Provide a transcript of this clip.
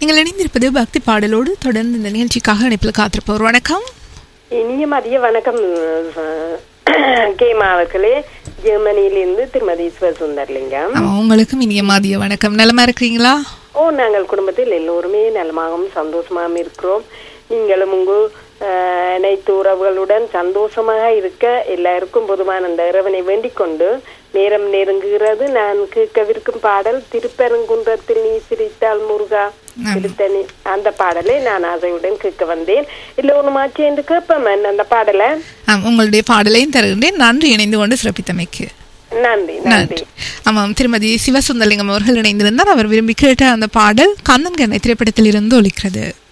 நீங்கள் இணைந்திருப்பது பக்தி பாடலோடு தொடர்ந்து இந்த நிகழ்ச்சிக்காக இணைப்பில் காத்திருப்போர் வணக்கம் இனிய மதிய வணக்கம் கேமா அவர்களே ஜெர்மனியிலிருந்து திருமதி சிவசுந்தர்லிங்கம் ஆமா, உங்களுக்கும் இனிய மதிய வணக்கம் நலமா இருக்கிறீங்களா ஓ நாங்கள் குடும்பத்தில் எல்லோருமே நலமாகவும் சந்தோஷமாகவும் இருக்கிறோம் நீங்களும் உங்கள் அஹ், அனைத்து உறவுகளுடன் சந்தோஷமாக இருக்க எல்லாருக்கும் பொதுவான அந்த இறைவனை வேண்டிக் கொண்டு நேரம் நெருங்குகிறது நான் கேட்கவிருக்கும் பாடல் திருப்பெருங்குன்றத்தில் நீ சிரித்தால் முருகா திருத்தணி அந்த பாடலை நான் ஆசையுடன் கேட்க வந்தேன் இல்லை ஒண்ணுமாச்சு என்று கேட்பேன் அந்த பாடலை ஆம், உங்களுடைய பாடலையும் தருகின்றேன் நன்றி இணைந்து கொண்டு சிறப்பித்தமைக்கு நன்றி நன்றி நன்றி ஆமாம் திருமதி சிவசுந்தரலிங்கம் அவர்கள் இணைந்திருந்தார் அவர் விரும்பி கேட்ட அந்த பாடல் கண்ணன் கண்ணை திரைப்படத்தில் இருந்து ஒலிக்கிறது